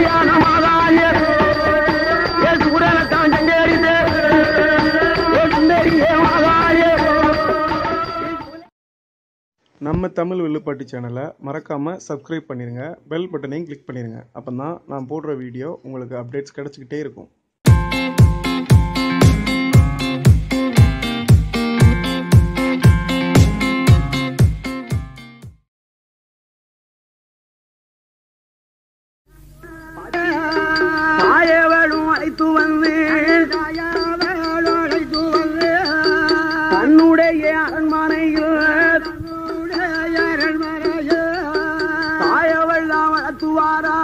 கல்யாண மாதாய ஏ சூடனத்தான் செங்கேறிட்டு ஏ சுந்தரியே மாதாய நம்ம தமிழ் வில்லுப்பாட்டு சேனலை மறக்காமல் சப்ஸ்கிரைப் பண்ணிடுங்க பெல் பட்டனையும் கிளிக் பண்ணிடுங்க அப்போ தான் நான் போடுற வீடியோ உங்களுக்கு அப்டேட்ஸ் கிடச்சிக்கிட்டே இருக்கும் தாயவளும் அழைத்து வந்து தன்னுடைய அரண்மனையில் தாயவள் தான் வளர்த்துவாரா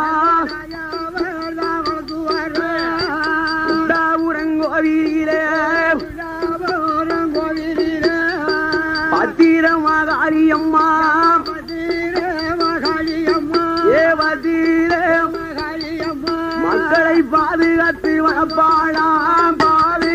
உடவுரங்கோவிலே பத்திரமாகாரி அம்மா ஏ பத்திர மக்களை பாதுகாத்து வளர்ப்பாளாம் பாது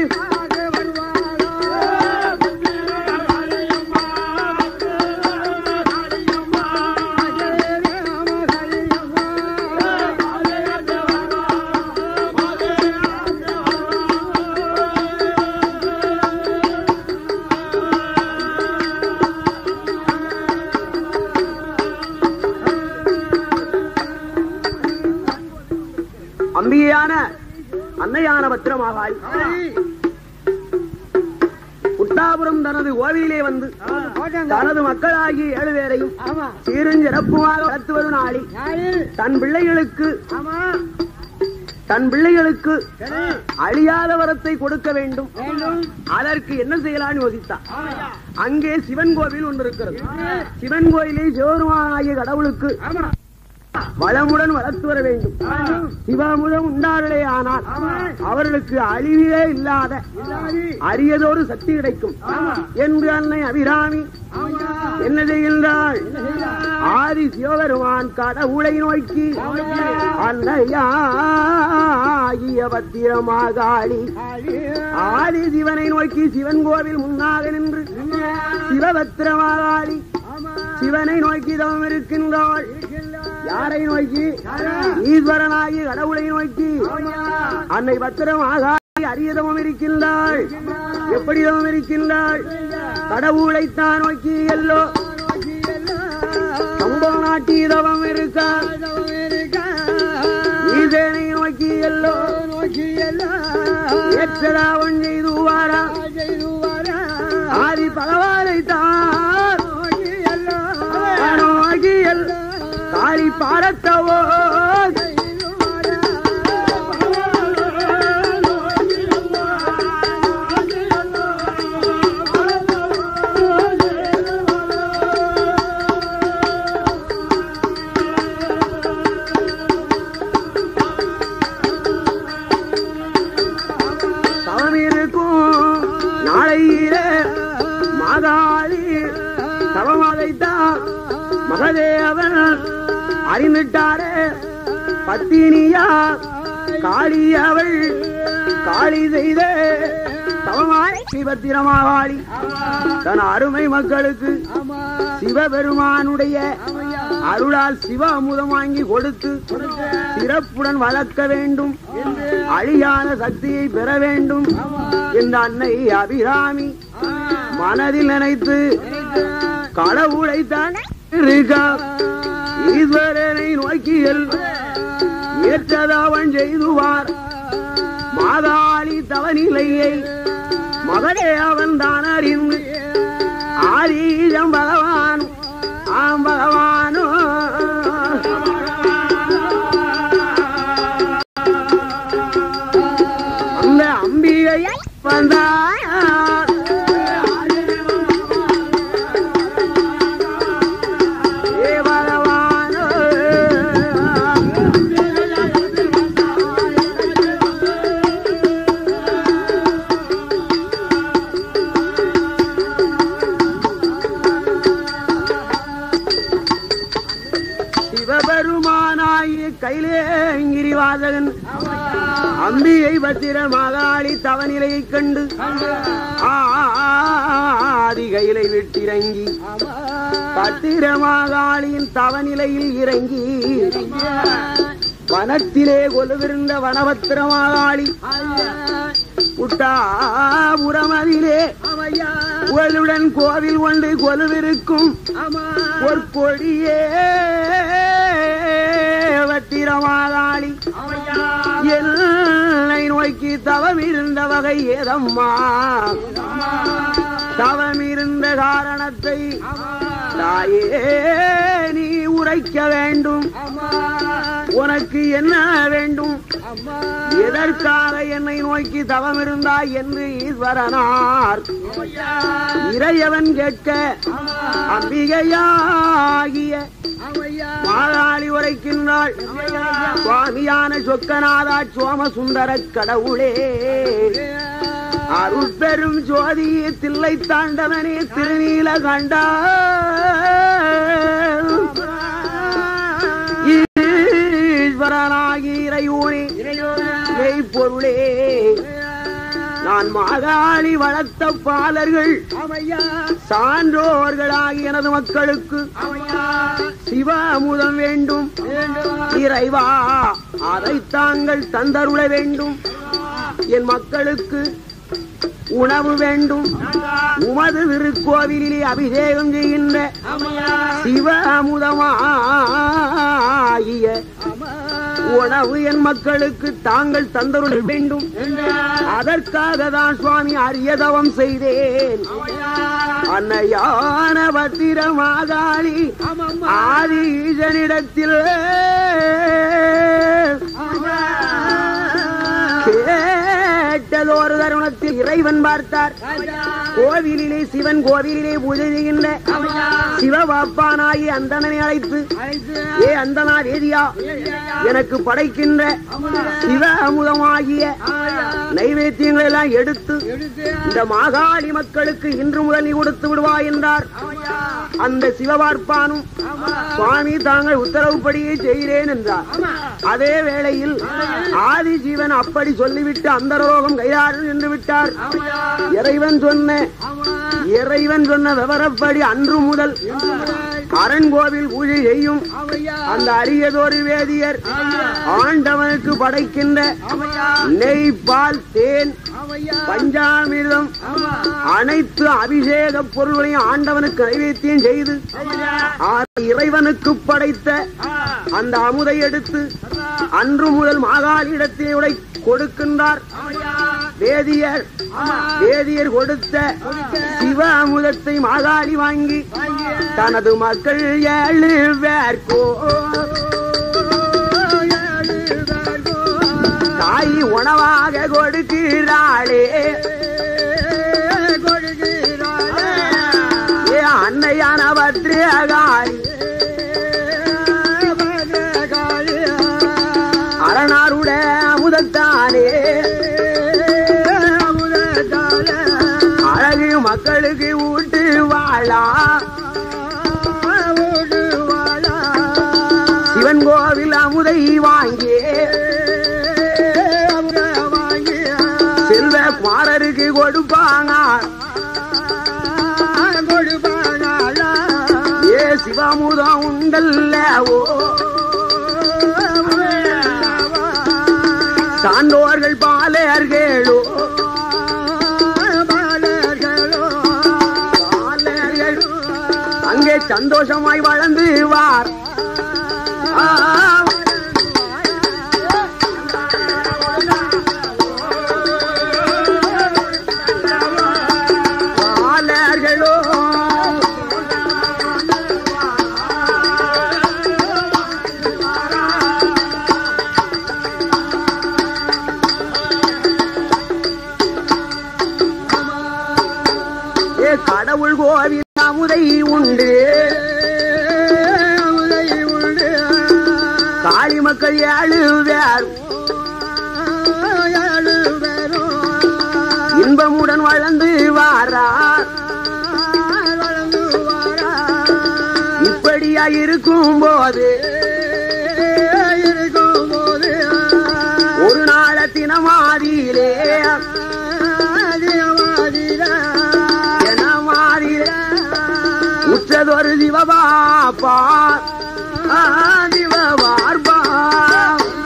அம்பிகையான அன்னையான பத்திரமாகாய் புட்டாபுரம் தனது கோவிலே வந்து தனது மக்களாகிய ஏழு பேரையும் சீருஞ்சிறப்புமாக நடத்துவது நாளில் தன் பிள்ளைகளுக்கு தன் பிள்ளைகளுக்கு அழியாத வரத்தை கொடுக்க வேண்டும் அதற்கு என்ன செய்யலாம்னு யோசித்தான் அங்கே சிவன் கோவில் ஒன்று இருக்கிறது சிவன் கோயிலில் சிவருமானாகிய கடவுளுக்கு வளமுடன் வளர்த்து வர வேண்டும் சிவமுதம் உண்டார்களே ஆனால் அவர்களுக்கு அழிவே இல்லாத அரியதொரு சக்தி கிடைக்கும் என்று அன்னை அபிராமி என்ன செய்கின்றாள் ஆதி சிவபெருமான் கடவுளை நோக்கி அன்னையாகிய பத்திரமாகாளி ஆதி சிவனை நோக்கி சிவன் கோவில் முன்னாக நின்று சிவபத்திரமாகாளி சிவனை நோக்கி தவம் இருக்கின்றாள் யாரை நோக்கி ஈஸ்வரனாகி கடவுளை நோக்கி அன்னை பத்திரமாக அரியதவம் இருக்கின்றாள் எப்படி தவம் இருக்கின்றாள் கடவுளைத்தான் நோக்கி எல்லோ சம்பவ நாட்டி தவம் இருக்கா ஈசனை நோக்கி எல்லோ ஏற்றதாவன் செய்து வாரா ஆதி பகவானை தான் நோக்கி எல் காளி பாரத்தவோ தவம் இருக்கும் நாளையிலே மாதாளி தவமதைத்தான் மகதேவன் அறிந்துட்டாரே பத்தினியா காளி அவள் காளி செய்த தவமாய் சிவத்திரமாவாளி தன் அருமை மக்களுக்கு சிவபெருமானுடைய அருளால் சிவ அமுதம் வாங்கி கொடுத்து சிறப்புடன் வளர்க்க வேண்டும் அழியான சக்தியை பெற வேண்டும் இந்த அன்னை அபிராமி மனதில் நினைத்து கடவுளைத்தான் இருக்கா ஈஸ்வரனை நோக்கியல் ஏற்றதாவன் செய்துவார் மாதாளி தவநிலையை மகனே அவன் தான் அறிந்து ஆரீஜம் பகவான் ஆம் பகவானோ அந்த அம்பிகை வந்தார் ஏ பகவானோ சிவபெருமானாய கைலேங்கிரிவாதகன் அம்பிகை பத்திர மாகாளி தவநிலையைக் கண்டு ஆதி கையிலை விட்டிறங்கி பத்திர மாகாளியின் தவநிலையில் இறங்கி வனத்திலே கொலுவிருந்த வனபத்திரமாகாளி புட்டாபுரமதிலே புகழுடன் கோவில் கொண்டு கொலுவிருக்கும் பொற்கொடியே வத்திரமாகாளி என்னை நோக்கி தவம் இருந்த வகை ஏதம்மா தவம் இருந்த காரணத்தை தாயே நீ உரைக்க வேண்டும் உனக்கு என்ன வேண்டும் எதற்காக என்னை நோக்கி தவம் இருந்தாய் என்று ஈஸ்வரனார் இறையவன் கேட்க அம்பிகையாகிய மாதாளி உரைக்கின்றாள் சுவாமியான சொக்கநாதா சோமசுந்தர கடவுளே அருள் பெரும் ஜோதி தில்லை தாண்டவனே திருநீல கண்டா ஈஸ்வரனாகி இறையூனே மெய்ப்பொருளே நான் மாகாளி வளர்த்த பாலர்கள் சான்றோர்களாகி எனது மக்களுக்கு சிவ அமுதம் வேண்டும் இறைவா அதை தாங்கள் தந்தருள வேண்டும் என் மக்களுக்கு உணவு வேண்டும் உமது திருக்கோவிலிலே அபிஷேகம் செய்கின்ற சிவ அமுதமாகிய உணவு என் மக்களுக்கு தாங்கள் தந்தருள வேண்டும் அதற்காக தான் சுவாமி அரியதவம் செய்தேன் அன்னையான பத்திரமாகாளி ஆதி ஈசனிடத்தில் கேட்டதொரு தருணத்தில் இறைவன் பார்த்தார் கோவிலிலே சிவன் கோவிலிலே பூஜை செய்கின்ற சிவபாப்பானாகி அந்தணனை அழைத்து ஏ அந்தனா வேதியா எனக்கு படைக்கின்ற சிவ அமுதமாகிய நைவேத்தியங்களை எல்லாம் எடுத்து இந்த மாகாளி மக்களுக்கு இன்று முதல் நீ கொடுத்து விடுவாய் என்றார் அந்த சிவபார்ப்பானும் சுவாமி தாங்கள் உத்தரவுப்படியே செய்கிறேன் என்றார் அதே வேளையில் ஆதி ஜீவன் அப்படி சொல்லிவிட்டு அந்த ரோகம் கையாறு என்று விட்டார் இறைவன் சொன்ன இறைவன் சொன்ன விவரப்படி அன்று முதல் அரண்கோவில் பூஜை செய்யும் அந்த அரியதொரு வேதியர் ஆண்டவனுக்கு படைக்கின்ற நெய் பால் தேன் பஞ்சாமிர்தம் அனைத்து அபிஷேக பொருள்களையும் ஆண்டவனுக்கு நைவேத்தியம் செய்து ஆ- இறைவனுக்கு படைத்த அந்த அமுதை எடுத்து அன்று முதல் மாகாளியிடத்தை உடை கொடுக்கின்றார் வேதியர் வேதியர் கொடுத்த சிவ அமுதத்தை மாகாளி வாங்கி தனது மக்கள் ஏழு பேர்க்கோ தாய் உணவாக கொடுக்கிறாளே ஏ அன்னையான பத்ரகாளி அரணாருட அமுதத்தானே அழகு மக்களுக்கு ஊட்டு வாழா சிவன் கோவில் அமுதை வாங்கி செல்வ குமாரருக்கு கொடுப்பாங்க ஏ சிவமுதம் உண்டல்ல ஓ சான்றோர்கள் பாலர்களோ பாலர்கள் அங்கே சந்தோஷமாய் வளர்ந்து வார் ஆ, பாலர்களோ ஏ கடவுள் கோவில் அமுதை உண்டு காளி மக்கள் ஏழு பேர் இன்பமுடன் வளர்ந்து வாரார் இப்படியா இருக்கும் போது ஒரு நாள தினமாதியிலே தினமாதியிலே உற்றதொரு சிவபாப்பா சிவபார்பா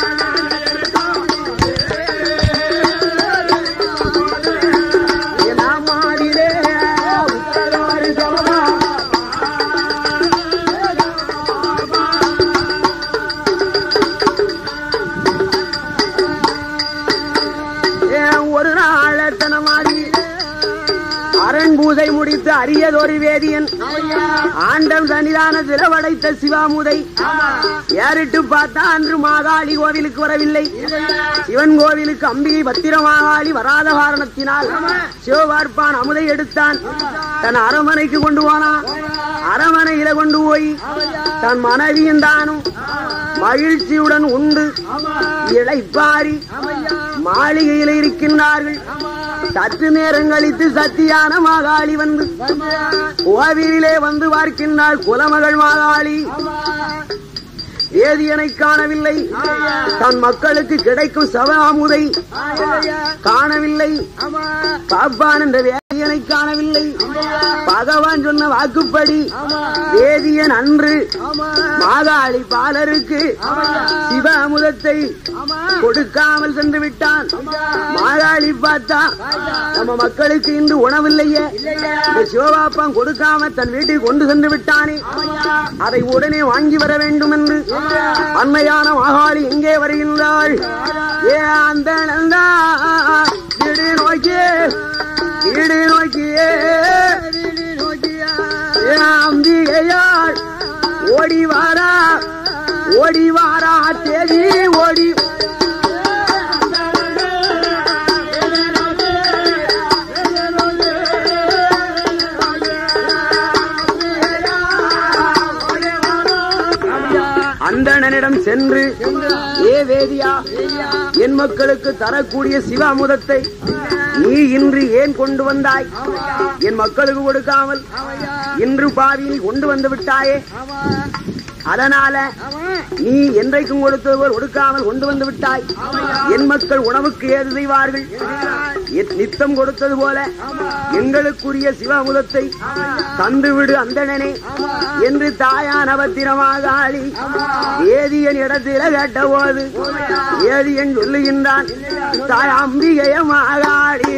பூஜை முடித்து அரியதொரு வேதியன் ஆண்டம் சன்னிதான திரவடைத்த சிவாமுதை ஏறிட்டு பார்த்தா அன்று மாகாளி கோவிலுக்கு வரவில்லை சிவன் கோவிலுக்கு அம்பிகை பத்திரமாகாளி வராத காரணத்தினால் சிவபார்ப்பான் அமுதை எடுத்தான் தன் அரமனைக்கு கொண்டு போனான் அரமனையில கொண்டு போய் தன் மனைவியும் தானும் மகிழ்ச்சியுடன் உண்டு இளைப்பாரி மாளிகையில இருக்கின்றார்கள் சற்று நேரம் கழித்து சத்தியான மாகாளி வந்து கோவிலிலே வந்து பார்க்கின்றாள் குலமகள் மாகாளி வேதியனை காணவில்லை தன் மக்களுக்கு கிடைக்கும் சவாமுதை காணவில்லை பாப்பான் என்ற வேதியனை காணவில்லை பகவான் சொன்ன வாக்குப்படி வேதியன் அன்று மாகாளி பாலருக்கு சிவ அமுதத்தை கொடுக்காமல் சென்று விட்டான் மாகாளி பார்த்தா நம்ம மக்களுக்கு இன்று உணவில்லையே இந்த சிவபாப்பான் கொடுக்காம தன் வீட்டுக்கு கொண்டு சென்று விட்டானே அதை உடனே வாங்கி வர வேண்டும் என்று அன்னையான மாகாளி எங்கே வருகின்றாள் ஏ அந்த நந்தா வீடு நோக்கி வீடு நோக்கியே ஏ அம்பிகையாள் ஓடி வாரா ஓடி வாரா தேவி ஓடி அந்தணனிடம் சென்று ஏ வேதியா என் மக்களுக்கு தரக்கூடிய சிவ அமுதத்தை நீ இன்று ஏன் கொண்டு வந்தாய் என் மக்களுக்கு கொடுக்காமல் இன்று பாவி நீ கொண்டு வந்து விட்டாயே அதனால நீ என்றைக்கும் கொடுத்தது போல் கொடுக்காமல் கொண்டு வந்து விட்டாய் என் மக்கள் உணவுக்கு ஏது செய்வார்கள் என் நித்தம் கொடுத்தது போல எங்களுக்குரிய சிவ அமுதத்தை தந்துவிடு அந்தணனே என்று தாயான் அவத்திரமாக ஆளி ஏதியன் இடத்தில கேட்ட போது ஏதியன் சொல்லுகின்றான் தாய் அம்பிகையமாக ஆடி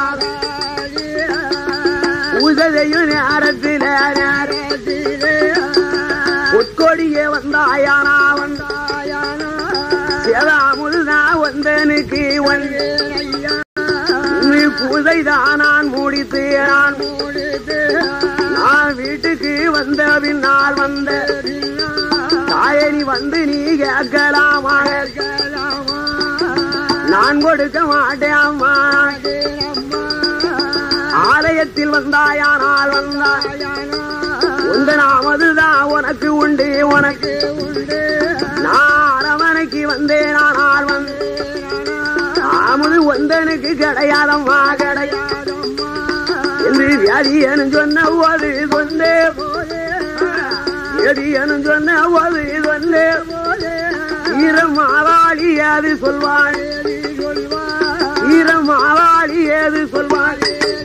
பூசதையும் நேரத்தில நேரத்திலே உட்கொடியே வந்தாயானா வந்தாயானா சேதாமுல்தா வந்தனுக்கு வந்து நீ பூசைதான் நான் முடித்து நான் முடித்து நான் வீட்டுக்கு வந்த பின்னால் வந்த தாயனி வந்து நீ கேட்கலாமா கேட்கலாமா நான் கொடுக்க மாட்டேன் அம்மா ஆலயத்தில் வந்தாயானால் வந்தாயானா உந்த நாமதுதான் உனக்கு உண்டு உனக்கு உண்டு நான் அரமனைக்கு வந்தேன் ஆனால் வந்தேன் ஆமது ஒந்தனுக்கு கிடையாதம்மா கிடையாதம்மா என்று வியாதியனு சொன்ன போது சொந்தே வியாதியனு சொன்ன போது சொந்தே ஈரமாவாளி ஏது சொல்வாள் ஈரமாவாளி ஏது சொல்வாள்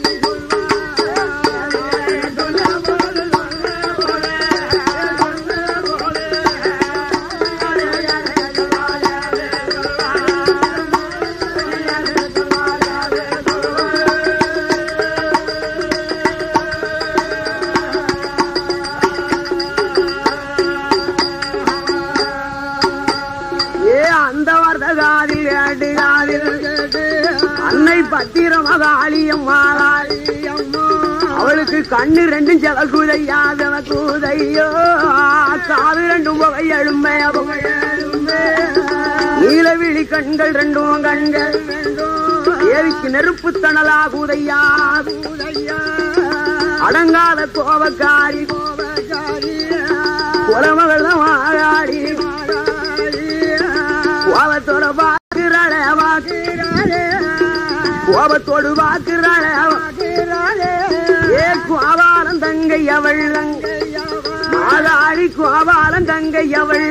ஏ அந்த வர்த காதில் கேட்டு காதில் கேட்டு அன்னை பத்திரமகாளியம்மா அவளுக்கு கண்ணு ரெண்டும் செவக்குதையா செவக்குதையோ காது ரெண்டும் புகை எழும்பே புகை எழும்பே நீலவிழி கண்கள் ரெண்டும் கண்கள் ஏவிக்கு நெருப்பு தணலா கூதையா கூதையா அடங்காத கோபக்காரி கோபக்காரி குலமகள் மாறாடி கோபத்தோட பாக்குறாளே பாக்குறாளே கோபத்தோடு பாக்குறாளே பாக்குறாளே ஏ கோபாலம் தங்கை அவள் மாதாடி கோபாலம் தங்கை அவள்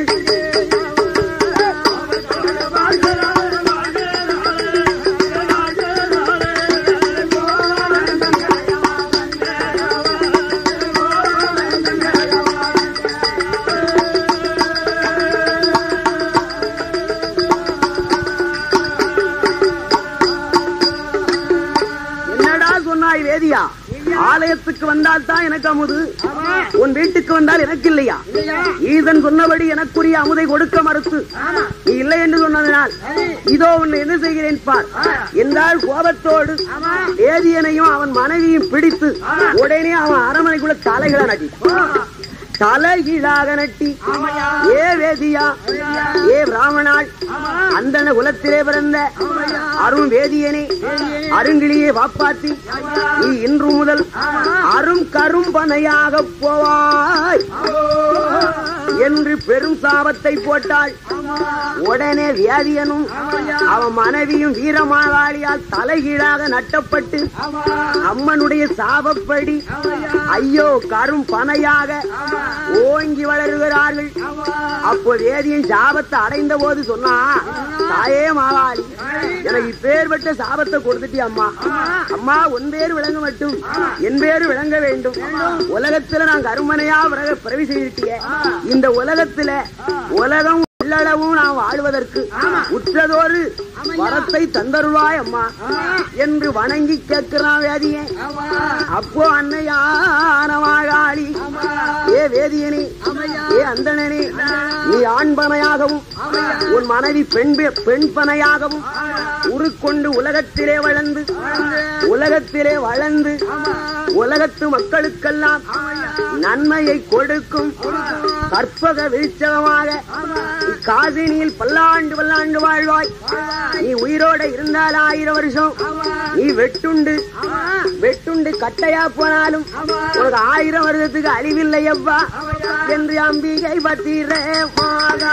என்னடா சொன்னாய் வேதியா ஆலயத்துக்கு வந்தால் தான் எனக்கு அமுது உன் வீட்டுக்கு வந்தால் எனக்கு இல்லையா ஈசன் சொன்னபடி எனக்குரிய அமுதை கொடுக்க மறுத்து நீ இல்லை என்று சொன்னதனால் இதோ உன்னை என்ன செய்கிறேன் பார் என்றால் கோபத்தோடு வேதியனையும் அவன் மனைவியும் பிடித்து உடனே அவன் அரமனைக்குள்ள தலைகளை நட்டி தலைகீழாக நட்டி ஏ வேதியா ஏ பிராமணாள் அந்தன குலத்திலே பிறந்த அரும் வேதியனே அருங்கிலியே வாப்பாத்தி நீ இன்று முதல் அரும் கரும்பனையாக போவாய் என்று பெரும் சாபத்தை போட்டாள் உடனே வியாதியனும் அவன் மனைவியும் வீரமாவாளியால் தலைகீழாக நட்டப்பட்டு அம்மனுடைய சாபப்படி ஐயோ கரும் பனையாக ஓங்கி வளருகிறார்கள் அப்போ வேதியன் சாபத்தை அடைந்த போது சொன்னா தாயே மாவாளி எனக்கு இப்பேற்பட்ட சாபத்தை கொடுத்துட்டி அம்மா அம்மா உன் பேர் விளங்க மட்டும் என் பேர் விளங்க வேண்டும் உலகத்துல நான் கருமனையா பிறகு பிறவி செய்திருக்கிய இந்த உலகத்துல உலகம் உள்ளளவும் நான் வாழ்வதற்கு உற்றதொரு வரத்தை தந்தருவாய் அம்மா என்று வணங்கி கேட்கிறான் வேதியே அப்போ அன்னையான மாகாளி ஏ வேதியனே ஏ அந்தணனே நீ ஆண்பனையாகவும் உன் மனைவி பெண் பெ- பெண் பனையாகவும் உருக்கொண்டு உலகத்திலே வளர்ந்து உலகத்திலே வளர்ந்து உலகத்து மக்களுக்கெல்லாம் நன்மையை கொடுக்கும் கற்பக விருட்சகமாக காசினியில் பல்லாண்டு பல்லாண்டு வாழ்வாய் நீ உயிரோட இருந்தால் ஆயிரம் வருஷம் நீ வெட்டுண்டு வெட்டுண்டு கட்டையா போனாலும் உனக்கு ஆயிரம் வருஷத்துக்கு அழிவில்லை அவ்வா என்று அம்பிகை பத்திர மாதா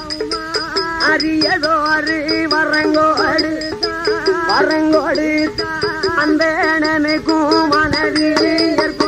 அரியதோரு வரங்கோடு வரங்கோடு அந்த எனக்கும் மனதில் ஏற்படும்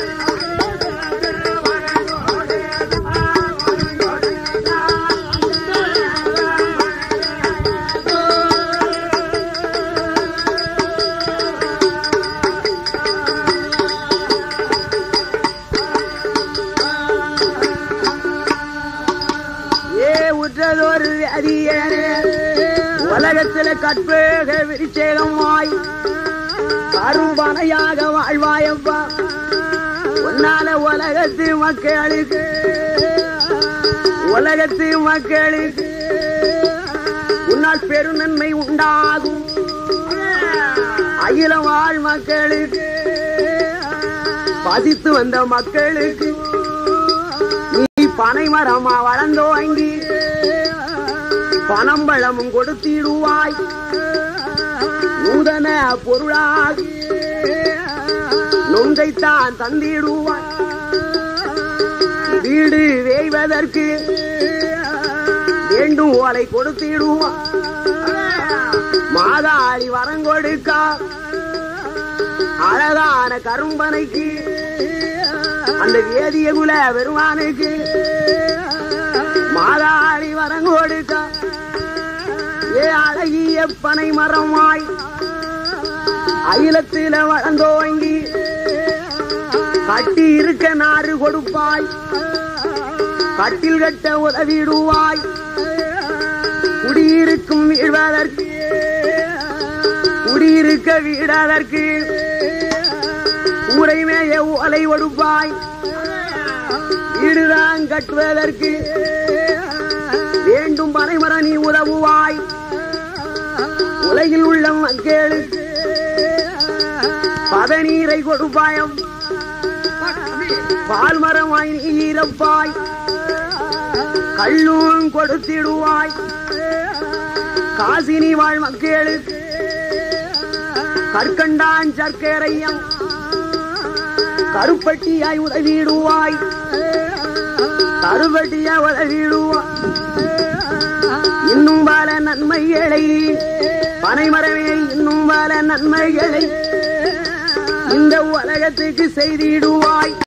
ஏ உற்றதொரு அரியனே உலகத்துல கற்பேக விரிச்சேகமாய் கரும்பனையாக வாழ்வாயப்பா உன்னால உலகத்து மக்களுக்கு உலகத்து மக்களுக்கு உன்னால் பெருநன்மை உண்டாகும் அகில வாழ் மக்களுக்கு பதித்து வந்த மக்களுக்கு நீ பனை மரமா வளர்ந்தோ வாங்கி பனம்பழமும் கொடுத்திடுவாய் நூதன பொருளாகி நொந்தைத்தான் தந்திடுவாய் வீடு வேய்வதற்கு வேண்டும் ஓலை கொடுத்திடுவாய் மாதாளி வரங்கொடுக்கா அழகான கரும்பனைக்கு அந்த வேதிய குல பெருமானுக்கு மாதாளி வரங்கொடுக்கா ஏ அழகிய பனை மரமாய் அகிலத்தில வளர்ந்தோங்கி கட்டி இருக்க நாறு கொடுப்பாய் கட்டில் கட்ட உதவிடுவாய் குடியிருக்கும் வீழ்வதற்கு குடியிருக்க வீடாதற்கு ஊரை மேய ஓலை ஒடுப்பாய் வீடுதான் கட்டுவதற்கு வேண்டும் பனைமர நீ உதவுவாய் உலகில் உள்ள மக்களுக்கு பதநீரை கொடுப்பாயம் பால் மரமாய் நீ ஈரப்பாய் கள்ளும் கொடுத்திடுவாய் காசினி வாழ் மக்களுக்கு கற்கண்டான் சர்க்கரையம் கருப்பட்டியாய் உதவிடுவாய் கருப்பட்டியா உதவிடுவாய் இன்னும் பல நன்மைகளை பனைமரமே இன்னும் பல நன்மைகளை இந்த உலகத்துக்கு செய்திடுவாய்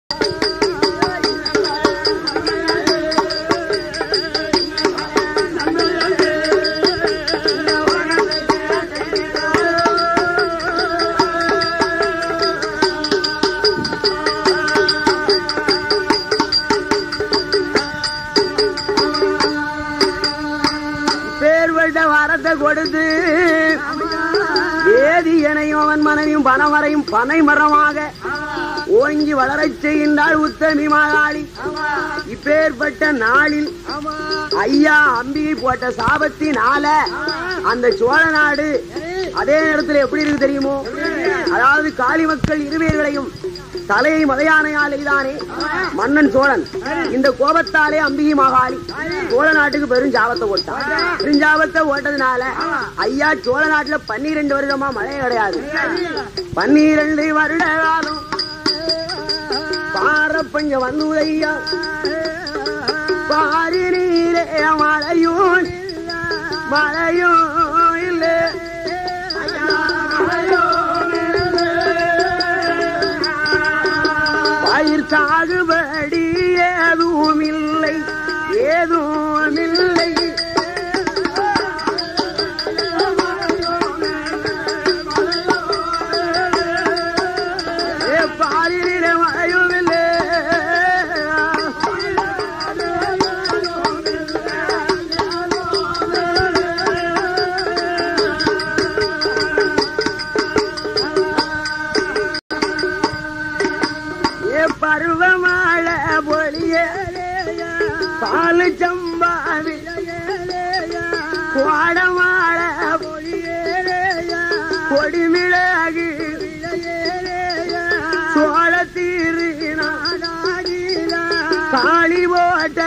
பேர்வட்ட வரத்தை கொடுத்து வேதியனையும் அவன் மனைவியும் பனமரையும் பனை மரமாக ஓங்கி வளரச் செய்கின்றாள் உத்தமி மாகாளி இப்பேற்பட்ட நாளில் ஐயா அம்பிகை போட்ட சாபத்தினால அந்த சோழ நாடு அதே நேரத்தில் எப்படி இருக்கு தெரியுமோ அதாவது காளி மக்கள் இருவேர்களையும் தலையை மதையானையால் எய்தானே மன்னன் சோழன் இந்த கோபத்தாலே அம்பிகை மகாளி சோழ நாட்டுக்கு பெரும் ஜாபத்தை ஓட்டான் பெருஞ்சாபத்தை ஓட்டதுனால ஐயா சோழ நாட்டுல பன்னிரெண்டு வருடமா மழை கிடையாது பன்னிரண்டு வருட காலம் பாரப்பஞ்ச வந்து ஐயா பாரி நீரே மழையும் மழையும் இல்லை பயிர் சாகுபடி ஏதும் இல்லை ஏதும் இல்லை ஏ பாரினிட மழையும் இல்லை ஏ பருவமழை பொழிய பால் சம்பாவி கோடமாழ கொடிமிளகு சோழ தீரினா காளி போட்ட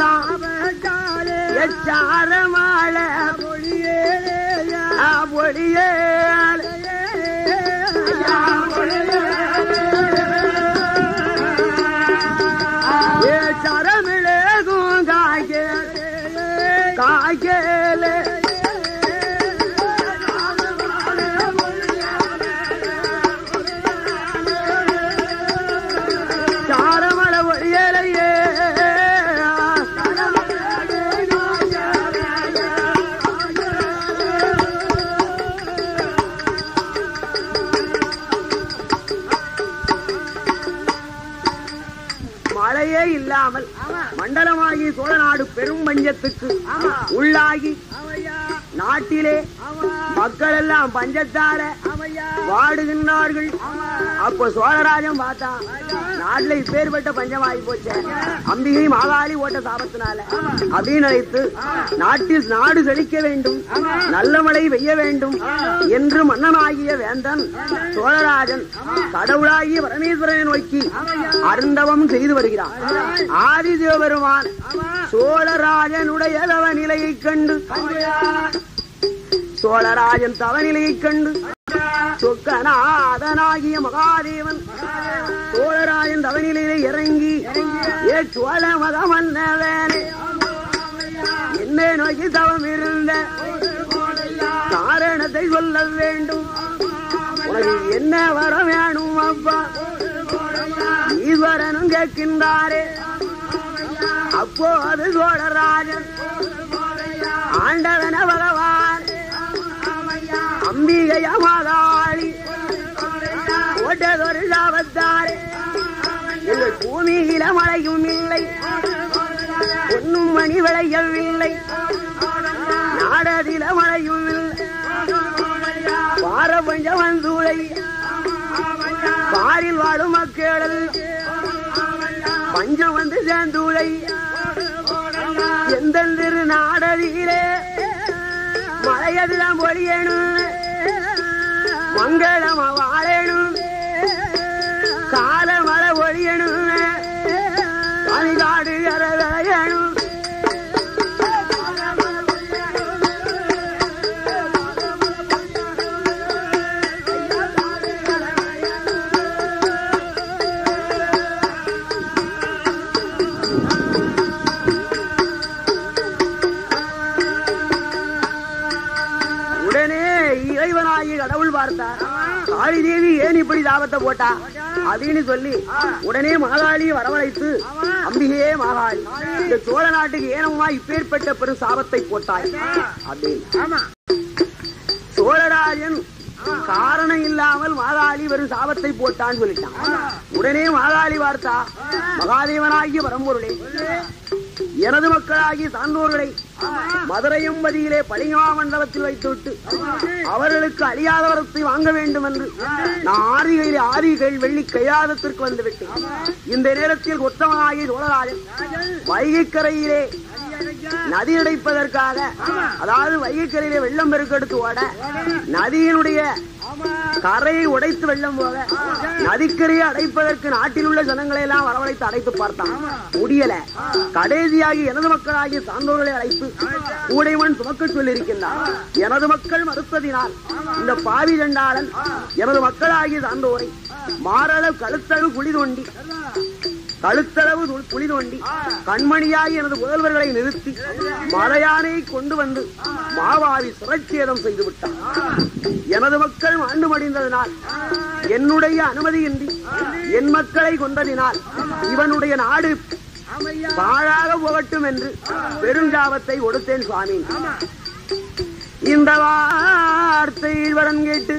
சாரமாழ பொழியே ஏ சரமிழகும் காய்க்க காய்க்கல சாரமழ ஒழியலையே மழையே இல்லாமல் மண்டலமாகி சோழ நாடு பெரும் பஞ்சத்துக்கு உள்ளாகி நாட்டிலே மக்கள் எல்லாம் பஞ்சத்தால வாடுகின்றார்கள் அப்ப சோழராஜன் பார்த்தான் நாட்டுல இப்பேற்பட்ட பஞ்சமாகி போச்சு அம்பிகை மாகாளி ஓட்ட சாபத்தினால அப்படின்னு நினைத்து நாட்டில் நாடு செழிக்க வேண்டும் நல்ல மழை பெய்ய வேண்டும் என்று மன்னனாகிய வேந்தன் சோழராஜன் கடவுளாகிய பரமேஸ்வரனை நோக்கி அருந்தவம் செய்து வருகிறான் ஆதி சிவபெருமான் சோழராஜனுடைய தவ நிலையைக் கண்டு சோழராஜன் தவநிலையைக் கண்டு சொக்கநாதனாகிய மகாதேவன் சோழராஜன் தவநிலையிலே இறங்கி ஏ சோழ மத மன்னவனே என்ன நோக்கி தவம் இருந்த காரணத்தை சொல்ல வேண்டும் உனக்கு என்ன வர வேணும் அப்பா ஈஸ்வரனும் கேட்கின்றாரே அப்போது சோழராஜன் ஆண்டவன பகவான் அம்பிகைய மாதாளி ஓட்டதொரு சாபத்தாரே எங்கள் பூமியில மழையும் இல்லை ஒன்னும் மணி விளையவில்லை நாடதில மழையும் இல்லை பார பஞ்சம் வந்துளை பாரில் வாழும் மக்கள் பஞ்சம் வந்து சேர்ந்துளை எந்த திரு நாடதிலே மழையதுதான் பொழியணும் மங்களமா வாழணும் கால மழை ஒழியணும் கனிகாடு விளையணும் உடனே இறைவனாகிய கடவுள் பார்த்தார் காளி தேவி ஏன் இப்படி தாபத்தை போட்டா அப்படின்னு சொல்லி உடனே மாகாளி வரவழைத்து அம்பிகையே மாகாளி இந்த சோழ நாட்டுக்கு ஏனம்மா இப்பேற்பட்ட பெரும் சாபத்தை போட்டாய் அப்படின்னு சோழராஜன் காரணம் இல்லாமல் மாகாளி வெறும் சாபத்தை போட்டான்னு சொல்லிட்டான் உடனே மாகாளி வார்த்தா மகாதேவனாகிய பரம்பொருளே எனது மக்களாகிய சான்றோர்களை மதுரையும் பதியிலே பளிங்கா மண்டலத்தில் வைத்துவிட்டு அவர்களுக்கு அழியாத வரத்தை வாங்க வேண்டும் என்று நான் ஆதிகையில் ஆதிகள் வெள்ளி கையாதத்திற்கு வந்து விட்டேன் இந்த நேரத்தில் உத்தமனாகிய சோழராஜன் வைகைக்கரையிலே நதி அடைப்பதற்காக அதாவது வைகைக்கரையிலே வெள்ளம் பெருக்கெடுத்து ஓட நதியினுடைய கரையை உடைத்து வெள்ளம் போக நதிக்கரையை அடைப்பதற்கு நாட்டில் உள்ள ஜனங்களை எல்லாம் வரவழைத்து அடைத்து பார்த்தான் முடியல கடைசியாகி எனது மக்களாகிய சான்றோர்களை அழைத்து கூடைவன் சுமக்க சொல்லியிருக்கின்றார் எனது மக்கள் மறுத்ததினால் இந்த பாவி ஜண்டாளன் எனது மக்களாகிய சான்றோரை மாரளவு கழுத்தளவு குழி தோண்டி கழுத்தளவு து- குழி தோண்டி கண்மணியாகி எனது புதல்வர்களை நிறுத்தி மலையானை கொண்டு வந்து மாவாவி சிறைச்சேதம் செய்து விட்டான் எனது மக்கள் மாண்டு மடிந்ததனால் என்னுடைய அனுமதியின்றி என் மக்களை கொண்டதினால் இவனுடைய நாடு பாழாக போகட்டும் என்று பெருஞ்சாபத்தை கொடுத்தேன் சுவாமி இந்த வார்த்தையில் வரன் கேட்டு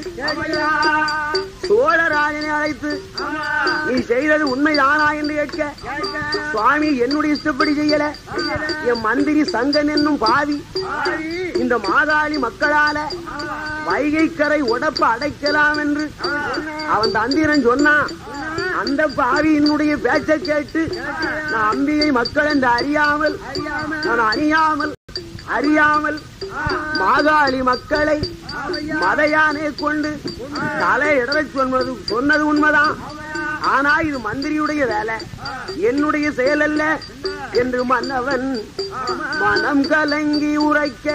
சோழராஜனை அழைத்து நீ செய்தது உண்மைதானா என்று கேட்க சுவாமி என்னுடைய இஷ்டப்படி செய்யல என் மந்திரி சங்கன் என்னும் பாவி இந்த மாதாளி மக்களால வைகைக்கரை உடப்ப அடைக்கலாம் என்று அவன் தந்திரன் சொன்னான் அந்த பாவி என்னுடைய பேச்சை கேட்டு நான் அம்பிகை மக்கள் என்று அறியாமல் நான் அறியாமல் அறியாமல் மாகாளி மக்களை மதையானே கொண்டு தலை இடற சொன்னது சொன்னது உண்மைதான் ஆனா இது மந்திரியுடைய வேலை என்னுடைய செயல் அல்ல என்று மன்னவன் மனம் கலங்கி உரைக்க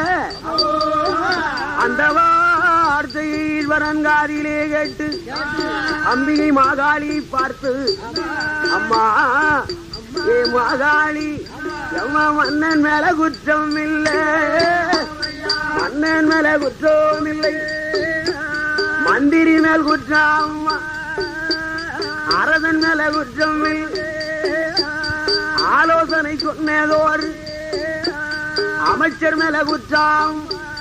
அந்த வார்த்தையில் வரங்காதிலே கேட்டு அம்பிகை மாகாளி பார்த்து அம்மா ஏ மாகாளி எம்மா மன்னன் மேல குற்றம் இல்லை மன்னன் மேல குற்றம் இல்லை மந்திரி மேல் குற்றம் அரசன் மேல குற்றம் இல்லை ஆலோசனை சொன்னதோர் அமைச்சர் மேல குற்றம்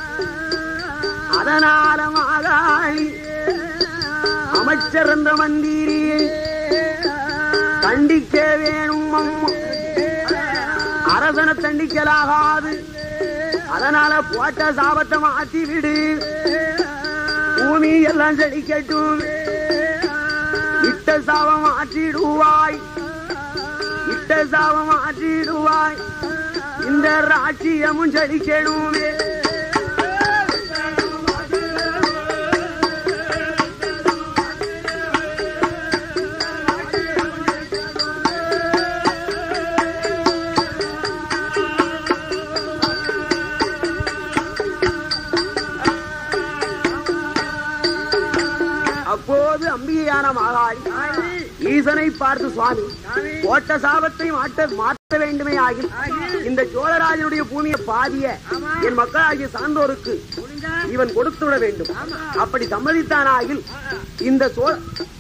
அதனால மாகாளி அமைச்சர் என்ற மந்திரியை தண்டிக்க வேணும் அம்மா அரசனை தண்டிக்கலாகாது அதனால போட்ட சாபத்தை மாத்தி விடு பூமி எல்லாம் செழிக்கட்டும் இட்ட சாபம் மாற்றிடுவாய் இட்ட சாபம் மாற்றிடுவாய் இந்த ராஜ்யமும் செழிக்கணுமே அப்போது அம்பிகையான மாகாளி ஈசனை பார்த்து சுவாமி போட்ட சாபத்தை மாற்ற மாற்ற வேண்டுமே ஆகில் இந்த சோழராஜனுடைய பூமியை பாதிய என் மக்களாகிய சான்றோருக்கு இவன் கொடுத்து விட வேண்டும் அப்படி சம்மதித்தானாகில் இந்த சோழ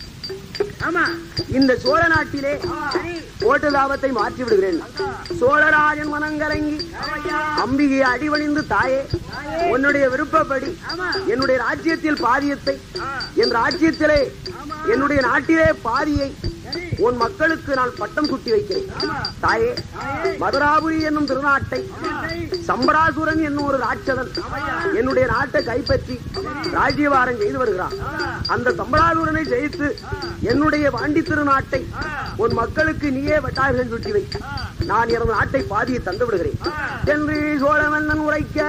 ஆமா இந்த சோழ நாட்டிலே போட்ட சாபத்தை மாற்றி விடுகிறேன் சோழராஜன் மனங்கலங்கி அம்பிகை அடிவணிந்து தாயே உன்னுடைய விருப்பப்படி என்னுடைய ராஜ்யத்தில் பாதியத்தை என் ராஜ்யத்திலே என்னுடைய நாட்டிலே பாதியை உன் மக்களுக்கு நான் பட்டம் சுட்டி வைக்கிறேன் தாயே மதுராபுரி என்னும் திருநாட்டை சம்பராசுரன் என்னும் ஒரு ராட்சதன் என்னுடைய நாட்டை கைப்பற்றி ராஜ்யபாரம் செய்து வருகிறான் அந்த சம்பராசுரனை ஜெயித்து என்னுடைய பாண்டி திருநாட்டை உன் மக்களுக்கு நீயே வட்டார்கள் சுட்டி வை நான் எனது நாட்டை பாதியை தந்து விடுகிறேன் என்று சோழ மன்னன் உரைக்க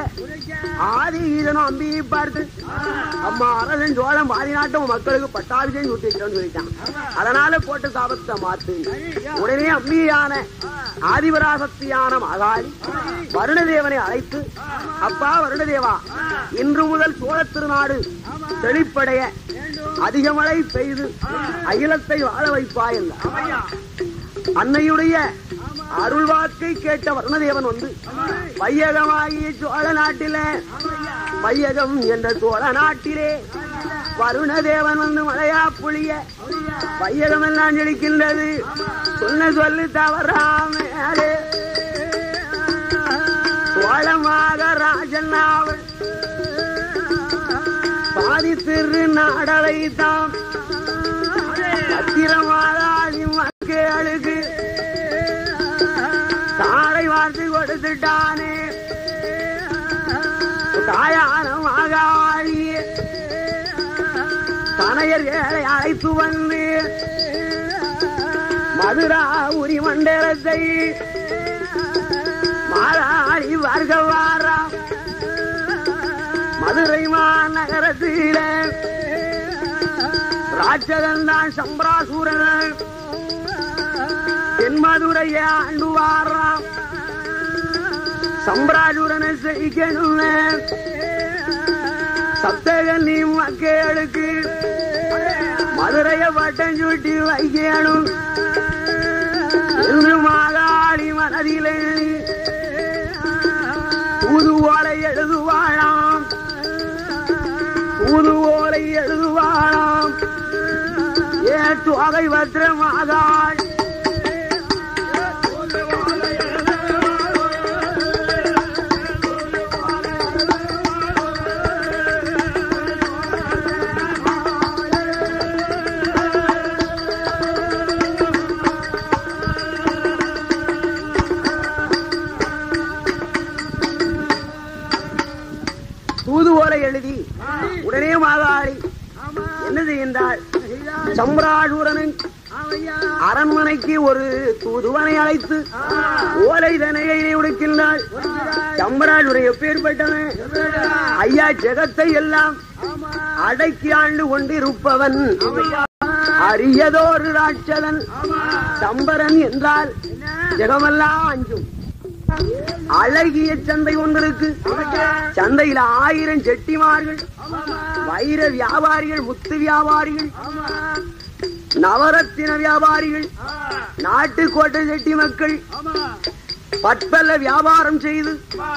ஆதி ஈரனும் அம்பியை பார்த்து அம்மா அரசன் சோழன் பாதி நாட்டம் உன் மக்களுக்கு பட்டாபிஷேகம் சுட்டி வைக்கிறேன்னு சொல்லிட்டான் அதனால போட்ட சாபத்தை மாத்து உடனே அம்பியான ஆதிபராசக்தியான மகாளி வருணதேவனை அழைத்து அப்பா வருணதேவா இன்று முதல் சோழ திருநாடு செழிப்படைய அதிக மழை பெய்து அகிலத்தை வாழ வைப்பாய் என்றார். அன்னையுடைய அருள்வாக்கை கேட்ட வருணதேவன் வந்து வையகமாகிய சோழ நாட்டிலே வையகம் என்ற சோழ நாட்டிலே வருணதேவன் வந்து மழையா புளிய வையகம் எல்லாம் செழிக்கின்றது சொன்ன சொல்லு தவறாமலே சோழமாக ராஜன் அவள் பாதி திருநாடலை தாம் பத்திரமாதாதி மக்களுக்கு தாரை வார்த்து கொடுத்துட்டானே தாயான மகாளி தனையர் ஏழை அழைத்து வந்து மதுரா உரி மண்டலத்தை மாறாளி வர்க்க வாரா மதுரை மாநகரத்தில ராட்சதன் தான் சம்பராசூரன் தென் மதுரையை ஆண்டு வாராம் சம்பராசூரனை செய்யணும்னு சப்தகன்னி மக்களுக்கு மதுரைய வட்டம் சுட்டி வைக்கணும் என்று மாகாளி மனதிலே தூது ஓலை எழுதுவாளாம் தூது ஓலை எழுதுவாளாம் ஏ தொகை பத்திர மாகாள் தூது ஓலை எழுதி உடனே மாகாளி என்ன செய்கின்றாள் சம்ராஜூரனின் அரண்மனைக்கு ஒரு தூதுவனை அழைத்து ஓலை தனையை உடைக்கின்றாள் சம்பராஜுடைய பேர்பட்டவன் ஐயா ஜெகத்தை எல்லாம் அடக்கி ஆண்டு கொண்டிருப்பவன் அரியதோரு ராட்சதன் சம்பரன் என்றால் ஜெகமெல்லாம் அஞ்சும் அழகிய சந்தை ஒன்றிருக்கு சந்தையில ஆயிரம் செட்டிமார்கள் வைர வியாபாரிகள் முத்து வியாபாரிகள் நவரத்தின வியாபாரிகள் நாட்டுக்கோட்டை செட்டி மக்கள் பற்பல வியாபாரம் செய்து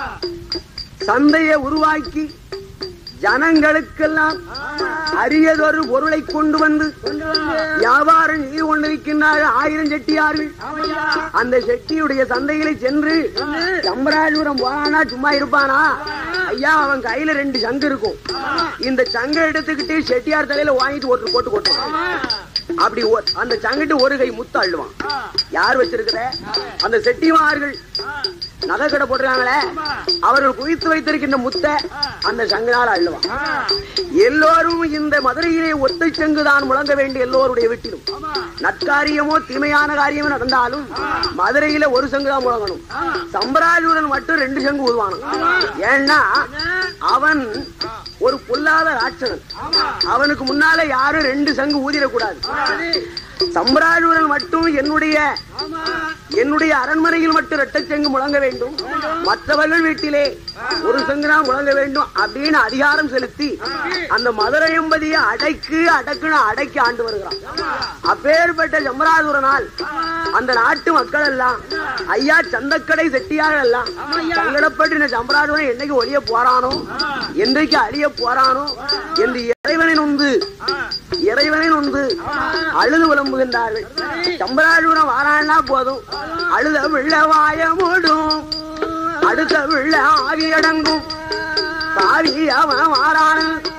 சந்தையை உருவாக்கி ஜனங்களுக்கெல்லாம் அரியதொரு பொருளை கொண்டு வந்து வியாபாரம் செய்து கொண்டிருக்கின்றார்கள் ஆயிரம் செட்டியார்கள் அந்த செட்டியுடைய சந்தைகளை சென்று சம்பராஜபுரம் போனானா சும்மா இருப்பானா ஐயா அவன் கையில ரெண்டு சங்கு இருக்கும் இந்த சங்கை எடுத்துக்கிட்டு செட்டியார் தலையில வாங்கிட்டு ஒருத்தர் போட்டு கொட்டுவான் அப்படி ஒ- அந்த சங்கிட்டு ஒரு கை முத்து அள்ளுவான் யார் வச்சிருக்கிற அந்த செட்டிமார்கள் நகை கடை போட்டுருக்காங்களே அவர்கள் குவித்து வைத்திருக்கின்ற முத்தை அந்த சங்கனால் அள்ளுவான் எல்லோரும் இந்த மதுரையிலே ஒத்தை சங்கு தான் முழங்க வேண்டிய எல்லோருடைய வீட்டிலும் நற்காரியமோ தீமையான காரியமோ நடந்தாலும் மதுரையில ஒரு சங்கு தான் முழங்கணும் சம்பராஜுடன் மட்டும் ரெண்டு சங்கு ஊதுவானும் ஏன்னா அவன் ஒரு பொல்லாத ராட்சதன் அவனுக்கு முன்னால யாரும் ரெண்டு சங்கு ஊதிடக்கூடாது சம்பராஜுடன் மட்டும் என்னுடைய என்னுடைய அரண்மனையில் மட்டும் இரட்டச்சங்கு முழங்க வேண்டும் மற்றவர்கள் வீட்டிலே ஒரு சங்குனா முழங்க வேண்டும் அப்படின்னு அதிகாரம் செலுத்தி அந்த மதுரை எம்பதியை அடைக்கு அடக்குன்னு அடக்கி ஆண்டு வருகிறான் அப்பேற்பட்ட சம்பராசுரனால் அந்த நாட்டு மக்கள் எல்லாம் ஐயா சந்தக்கடை செட்டியார் எல்லாம் சங்கடப்பட்டு சம்பராசுரன் என்னைக்கு ஒழிய போறானோ என்றைக்கு அழிய போறானோ என்று இறைவனை நொந்து இறைவனை நொந்து அழுது விளம்புகின்றார்கள் சம்பராஜுரம் வாரான்னா போதும் அழுத விழ வாய மூடும் அடுத்த விழ ஆவி அடங்கும் பாவி அவன் வாரான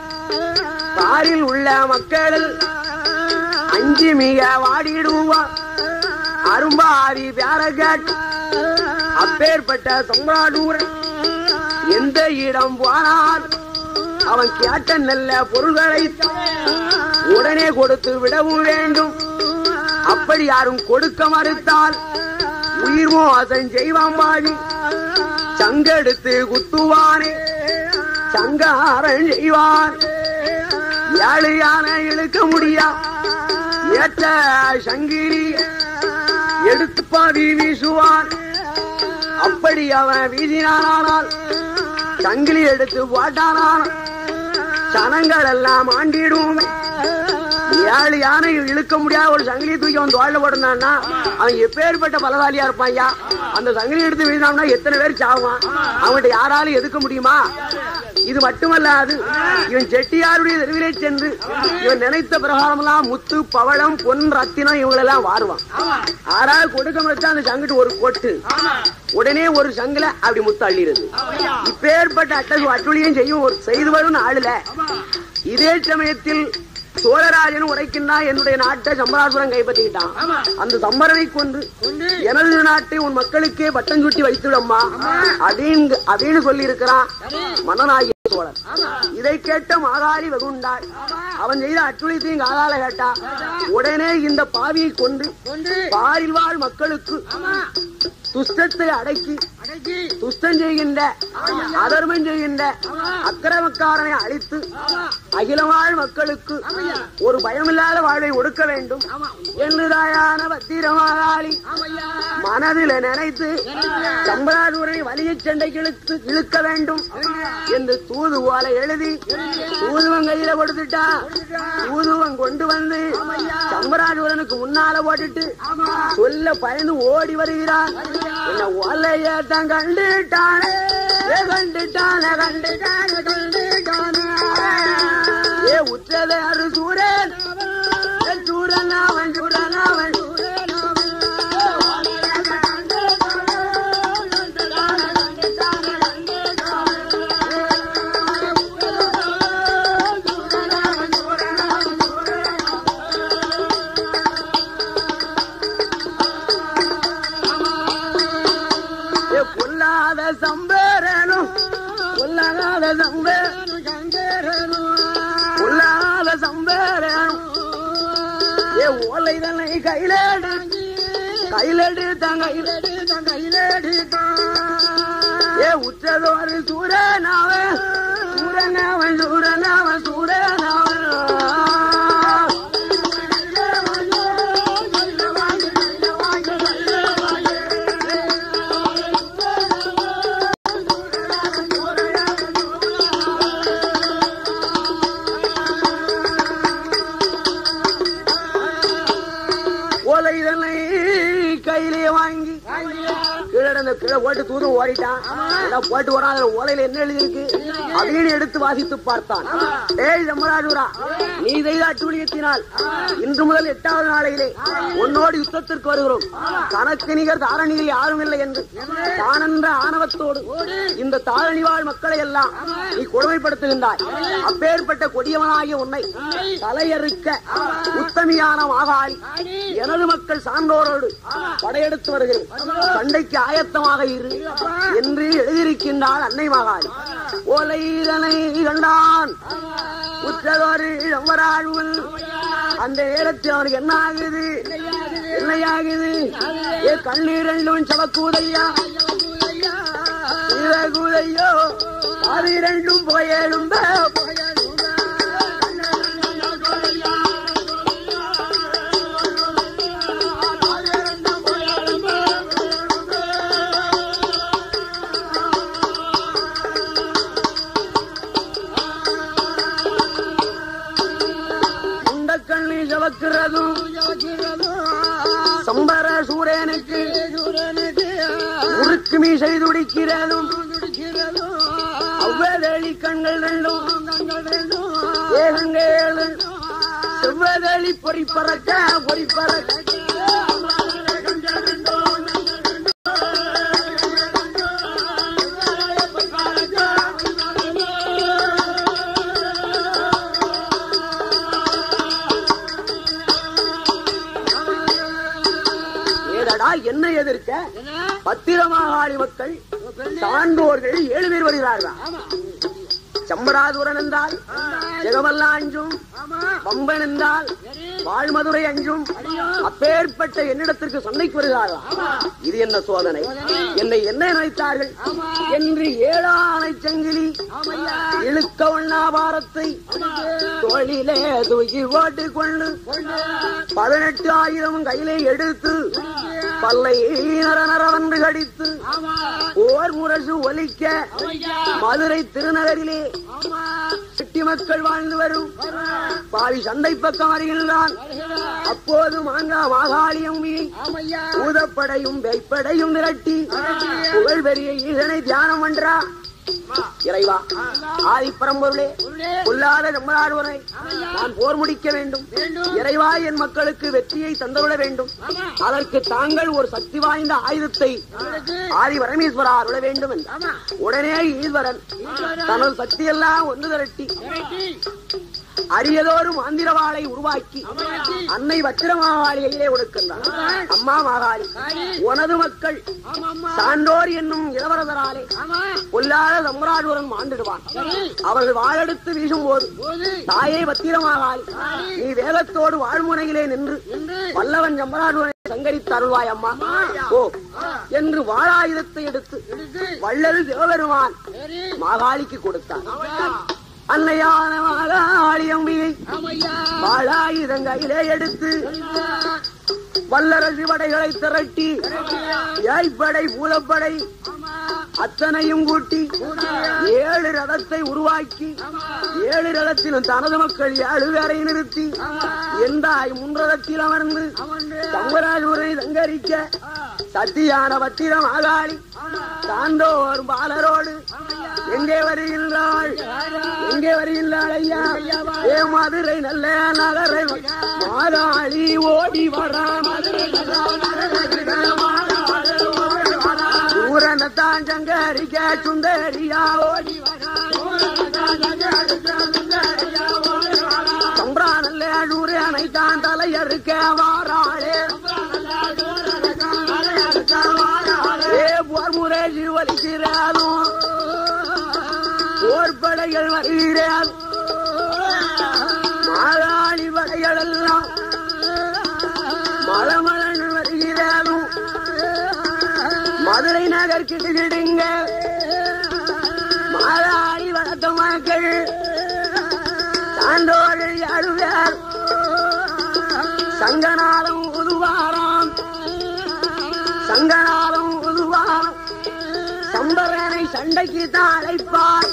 பாரில் உள்ள மக்கள் அஞ்சு மிக வாடிடுவான் அரும்பாவி பேரகட் அப்பேற்பட்ட சம்ராடூரன் எந்த இடம் போனால் அவன் கேட்ட நல்ல பொருள்களை உடனே கொடுத்து விடவும் வேண்டும் அப்படி யாரும் கொடுக்க மறுத்தால் உயிர் மோசம் செய்வான் பாவி சங்கெடுத்து குத்துவானே சங்காரம் செய்வான் ஏழு யானை இழுக்க முடியா ஏற்ற சங்கிரி எடுத்து பாவி வீசுவான் அப்படி அவன் வீசினானால் சங்கிலி எடுத்து போட்டானால் சனங்கள் எல்லாம் ஆண்டிடும் ஏழு யானை இழுக்க முடியாத ஒரு சங்கிலி தூக்கி அவன் தோல்ல போடுனான்னா அவன் எப்பேற்பட்ட பலசாலியா இருப்பான் ஐயா அந்த சங்கிலி எடுத்து வீசினான்னா எத்தனை பேர் சாவான் அவன்கிட்ட யாராலும் எதுக்க முடியுமா இது மட்டுமல்லாது இவன் செட்டியாருடைய தெருவிலே சென்று இவன் நினைத்த பிரகாரமெல்லாம் முத்து பவளம் பொன் ரத்தினம் இவங்களெல்லாம் வாருவான் ஆறாவது கொடுக்க வச்சா அந்த சங்கிட்டு ஒரு கொட்டு உடனே ஒரு சங்கில அப்படி முத்து அள்ளிடுது இப்பேற்பட்ட அட்டகு அட்டுழியும் செய்யும் ஒரு செய்து வரும் ஆளுல இதே சமயத்தில் சோழராஜன் உரைக்கின்றான் என்னுடைய நாட்டை சம்பராசுரம் கைப்பற்றிக்கிட்டான் ஆமா. அந்த சம்பரனை கொண்டு கொண்டு எனது நாட்டை உன் மக்களுக்கே பட்டம் சுட்டி வைத்துடம்மா அப்படின்னு அப்படின்னு சொல்லி இருக்கிறான் சரி. மன்னனாகிய சோழன் ஆமா. இதை கேட்ட மாகாளி வெகுண்டாள் அவன் செய்த அட்டுழியத்தையும் காதால கேட்டா உடனே இந்த பாவியை கொண்டு கொண்டு பாரில் வாழ் மக்களுக்கு ஆமா துஷ்டத்தை அடக்கி அடக்கி துஷ்டம் செய்கின்ற அதர்மம் செய்கின்ற அக்கிரமக்காரனை அழித்து ஆமா அகில வாழ் மக்களுக்கு ஆமையா. ஒரு பயமில்லாத வாழ்வை ஒடுக்க வேண்டும் ஆமா என்று தாயான பத்திரமாகாளி ஆமையா மனதில் நினைத்து சம்பராசூரை வலிய சண்டைக்கு இழுத்து இழுக்க வேண்டும் என்று தூதுவோல எழுதி தூதுவன் கையில கொடுத்துட்டா தூதுவன் கொண்டு வந்து சம்பராசூரனுக்கு முன்னால போட்டுட்டு சொல்ல பயந்து ஓடி வருகிறான் என்ன ஓலையத்தான் கண்டுட்டானே ஏ கண்டுட்டானே கண்டுட்டானே கண்டுட்டானே ஏ உற்றலே அரு சூரன் ஏ சூரன் அவன் சூரன் அவன் சூரன் ஏ பொல்லாத சம்பேரனும் பொல்லாத சம்பேரனும் பொல்லாத சம்பேரனும் ஏ ஓலை தன்னை கையிலேடு கையிலேடு தான் கையிலேடு தான் கையிலேடு ஏ உற்றதோரு சூரனாவன் சூரனாவன் சூரனாவன் சூரனாவன் ஓலை இதனை கையிலே வாங்கி கீழே இருந்த கீழே போட்டு தூரம் ஓடிட்டான் எல்லாம் போட்டு வரான் அதுல ஓலையில என்ன எழுதியிருக்கு அதையும் எடுத்து வாசித்து பார்த்தான் ஏய் தம்மராஜூரா நீ செய்த அட்டுழியத்தினால் இன்று முதல் எட்டாவது நாளையிலே உன்னோடு யுத்தத்திற்கு வருகிறோம் கணக்கு நிகர் தாரணியில் யாரும் இல்லை என்று தானென்ற ஆணவத்தோடு இந்த தாரணி வாழ் மக்களை எல்லாம் நீ கொடுமைப்படுத்துகின்றாய் அப்பேற்பட்ட கொடியவனாகிய உன்னை தலையறுக்க உத்தமியான மாகாளி எனது மக்கள் சான்றோரோடு படையெடுத்து வருகிறேன் சண்டைக்கு ஆயத்தமாக இரு என்று எழுதியிருக்கின்றாள் அன்னை மகாளி ஓலை இதனை கண்டான் உற்றதொரு இளவராழ்வன் அந்த நேரத்தில் அவனுக்கு என்ன ஆகுது என்னையாகுது ஏ கண்ணீர் ரெண்டும் சவக்கூதையா கூதையோ அது இரண்டும் போயெழும்ப உண்டக்கண்ணி சவக்கிறதும் சம்பர சூரனுக்கு முறுக்கு மீசை துடிக்கிறதும் அவ்வதளி கண்கள் ரெண்டும் ஏகங்கேளு செவ்வதளி பொறி பறக்க பொறி பறக்க ஏதடா என்ன எதிர்க்க பத்திரமாகாளி மக்கள் சான்றோர்கள் ஏழு பேர் வருகிறார்கள் சம்பராதுரன் என்றால் ஜெகமல்லா அஞ்சும் பம்பன் என்றால் வாழ்மதுரை அஞ்சும் அப்பேற்பட்ட என்னிடத்திற்கு சண்டைக்கு வருகிறார்களா இது என்ன சோதனை என்னை என்ன நினைத்தார்கள் என்று ஏழானை சங்கிலி இழுக்க ஒண்ணாபாரத்தை தொழிலே தூக்கி ஓட்டு கொண்டு பதினெட்டு ஆயிரம் கையிலே எடுத்து பல்லை நர நரவென்று கடித்து ஓர் முரசு ஒலிக்க மதுரை திருநகரிலே சிட்டி மக்கள் வாழ்ந்து வரும் பாவி சண்டை பக்கம் வருகின்றான் அப்போது மாங்கா மாகாளியம் ஊதப்படையும் வெய்ப்படையும் விரட்டி புகழ் பெரிய ஈசனை தியானம் பண்றா இறைவா ஆதி பரம்பொருளே கொல்லாத நம்மளாடுவனை நான் போர் முடிக்க வேண்டும் இறைவா என் மக்களுக்கு வெற்றியை தந்துவிட வேண்டும் அதற்கு தாங்கள் ஒரு சக்தி வாய்ந்த ஆயுதத்தை ஆதி பரமேஸ்வரா அருள வேண்டும் என்றார். உடனே ஈஸ்வரன் தனது சக்தியெல்லாம் ஒன்று திரட்டி அரியதோடு மாந்திரவாளை உருவாக்கி அன்னை வச்சிரமாவாளியிலே ஒடுக்கின்றார் அம்மா மாகாளி உனது மக்கள் சான்றோர் என்னும் இளவரசராலே பொல்லாத சம்ராஜுடன் மாண்டிடுவான் அவர்கள் வாழெடுத்து வீசும் போது தாயே பத்திரமாகாளி நீ வேகத்தோடு வாழ்முனையிலே நின்று வல்லவன் சம்ராஜுவனை சங்கரித்து அருள்வாய் அம்மா ஓ என்று வாழாயுதத்தை எடுத்து வள்ளல் சிவபெருமான் மாகாளிக்கு கொடுத்தார் அன்னையான மாகாளி அம்பியை வாழாயுதம் கையிலே எடுத்து வல்லரசு படைகளை திரட்டி ஏய்ப்படை பூலப்படை அத்தனையும் கூட்டி ஏழு ரதத்தை உருவாக்கி ஏழு ரதத்திலும் தனது மக்கள் ஏழு பேரை நிறுத்தி எந்தாய் முன்றதத்தில் அமர்ந்து சம்பராஜூரை சங்கரிக்க சத்தியான பத்திரம் ஆகாளி சான்றோர் பாலரோடு எங்கே வருகின்றாள் எங்கே வருகின்றாள் ஐயா ஏ மதுரை நல்ல நகரை மாதாளி ஓடி வரா மதுரை ஊரனத்தான் சங்கரிக்க சுந்தரியா ஓடி சம்பிரானல்ல ஊரே அனைத்தான் தலையறுக்க வாராளே ஏ போர் முறை ஜீவலிக்கிறாலும் போர் படைகள் வருகிறார் மாதாளி படைகள் எல்லாம் மலமலன் வருகிறாலும் மதுரை நகர் கிடுகிடுங்க மாதாளி வளர்த்த மக்கள் சான்றோர்கள் அழுவார் சங்கநாதம் உதுவாராம் சங்கநாதம் உதுவாராம் சம்பரனை சண்டைக்கு தான் அழைப்பார்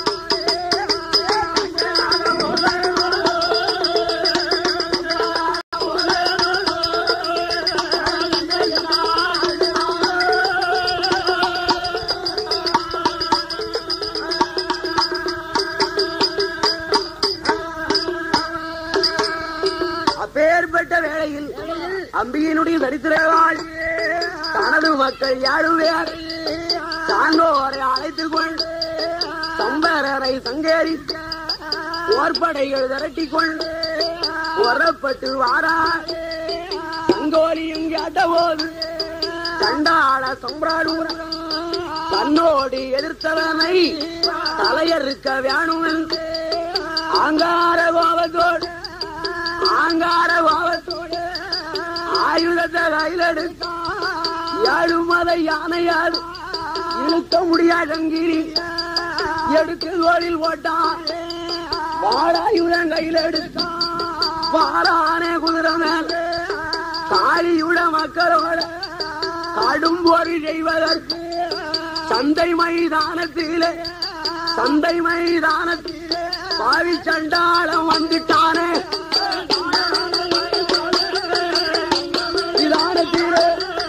அப்பேற்பட்ட வேளையில் அம்பியினுடைய சரித்திரவாள் தனது மக்கள் யாழுவேர் சான்றோரை அழைத்துக் கொள் சம்பரரை சங்கேரிக்க போர்ப்படைகள் திரட்டிக் கொள் புறப்பட்டு வாரார் சங்கோலியும் கேட்டபோது கண்டாள சம்பிராடூர் தன்னோடு எதிர்த்தவனை தலையறுக்க வேணுவன் ஆங்கார கோபத்தோடு ஆங்கார கோபத்தோடு ஆயுதத்தை கையில் எடுத்து ஏழு மத யானையால் இழுக்க முடியாதங்கிரி எடுத்து தோளில் போட்டான் வாடாயுடன் கையில் எடுத்தான் வாரானே குதிரை மேல காளியுட மக்களோட கடும் போரி செய்வதற்கு சந்தை மைதானத்திலே சந்தை மைதானத்திலே பாவி சண்டாளம் வந்துட்டானே மைதானத்திலே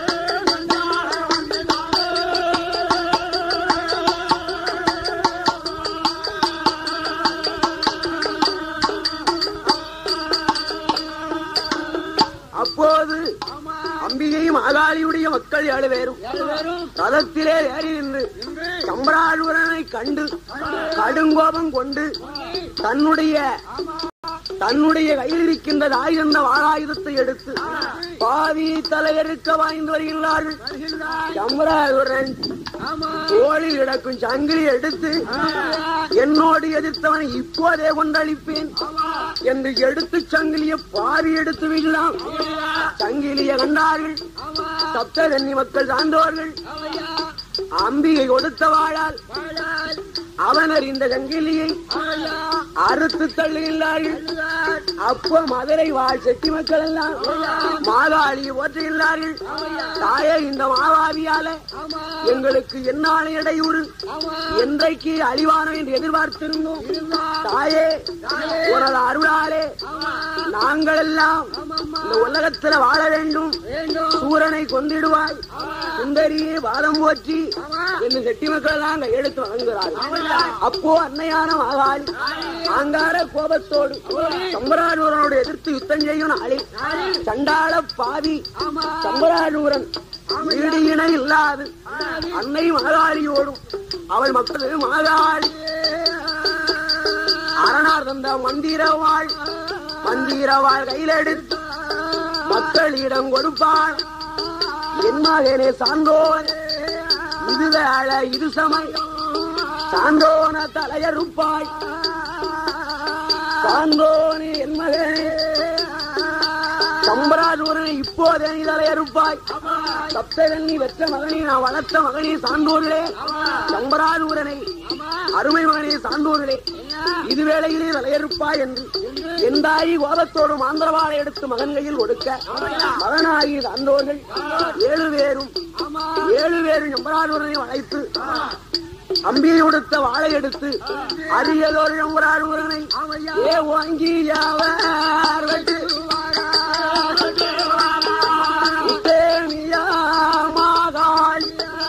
அப்போது அம்பிகையும் அகாலியுடைய மக்கள் ஏழு பேரும் ரதத்திலே ஏறி நின்று சம்பராழ்வரனை கண்டு கடுங்கோபம் கொண்டு தன்னுடைய தன்னுடைய கையில் இருக்கின்ற ஆயுத வாழாயுதத்தை எடுத்து பாவி தலையறுக்க வாய்ந்து வருகிறார்கள் சம்பராழ்வரன் தோளில் கிடக்கும் சங்கிலி எடுத்து என்னோடு எதிர்த்தவனை இப்போதே கொண்டளிப்பேன் என்று எடுத்து சங்கிலிய பாவி எடுத்து விடலாம் சங்கிலிய கண்டார்கள் சப்ததன்னி மக்கள் சார்ந்தோர்கள் அம்பிகை கொடுத்த வாழால் அவனர் இந்த சங்கிலியை அறுத்து தள்ளுகின்றார்கள் அப்போ மதுரை வாழ் செட்டி மக்கள் எல்லாம் மாகாளி ஓற்றுகின்றார்கள் தாயே இந்த மாவாவியால எங்களுக்கு என்னால இடையூறு என்றைக்கு அழிவானோ என்று எதிர்பார்த்திருந்தோம் தாயே உனது அருளாலே நாங்கள் எல்லாம் இந்த உலகத்துல வாழ வேண்டும் சூரனை கொந்திடுவாய் சுந்தரியே வாதம் போற்றி என்று செட்டி மக்கள் எல்லாம் எடுத்து வழங்குகிறார்கள் அப்போ அன்னையான மகாள் ஆங்கார கோபத்தோடு சம்பராஜூரனோடு எதிர்த்து யுத்தம் செய்யும் நாளில் சண்டாள பாவி சம்பராஜூரன் வீடு இணை இல்லாது அன்னை மகாளியோடும் அவள் மக்கள் மகாளி அரணார் தந்த மந்திரவாள் மந்திரவாள் கையில் எடுத்து மக்களிடம் கொடுப்பாள் என் மகனே சான்றோன் இது வேள இது சமயம் சான்றோன தலையறுப்பாய் சான்றோனே என் மகனே சம்பராஜூரனை இப்போதே நீ தலையறுப்பாய் சப்தகன்னி வெற்ற மகனே நான் வளர்த்த மகனே சான்றோர்களே சம்பராஜூரனை அருமை மகனே சான்றோர்களே இது வேளையிலே தலையறுப்பாய் என்று எந்தாயி கோபத்தோடு மாந்திரவாளை எடுத்து மகன் கையில் கொடுக்க மகனாகி சான்றோர்கள் ஏழு பேரும் ஏழு பேரும் சம்பராஜூரனை அழைத்து அம்பியை உடுத்த வாழை எடுத்து அரியதொரு சம்பராஜூரனை ஏ வாங்கி யாவர் வெட்டு உத்தேனியா மாகாள்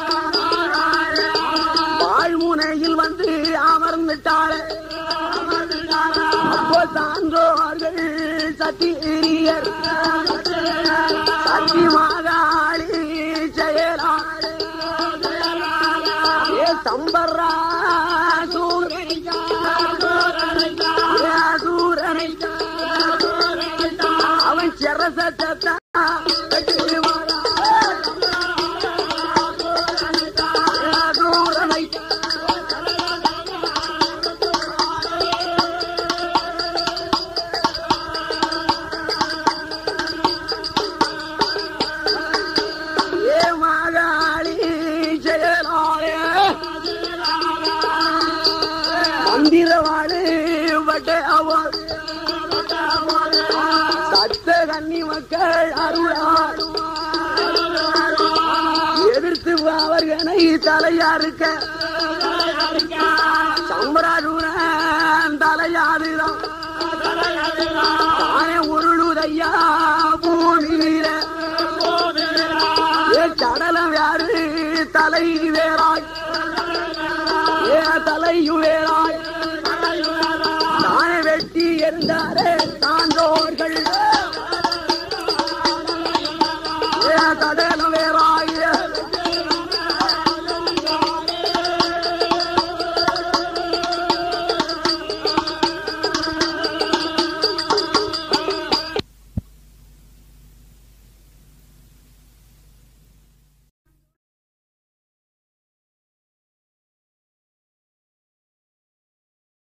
வாழ்முனையில் வந்து அமர்ந்துட்டாள் அப்போ சான்றோர்கள் சத்திரியர் சத்தி மாகாளி செயலா ஏ சம்பர்ரா சூரனை ஏ சூரனை அவன் சிரசத்தா சூரனை ஏ மாகாளி செயலாளே மந்திரவாடு பட்டே அவள் சத்த கன்னி மக்கள் அருளார் எதிர்த்து அவர்களை தலையாருக்க சம்பராஜூரன் தலையாடுதான் தானே உருளுதையா பூமியில ஏ கடலம் யாரு தலை வேறாய் ஏ தலையு வேறாய் தானே வெட்டி எரிந்தாரே சான்றோர்கள் ஏ கடலம் வேறாய்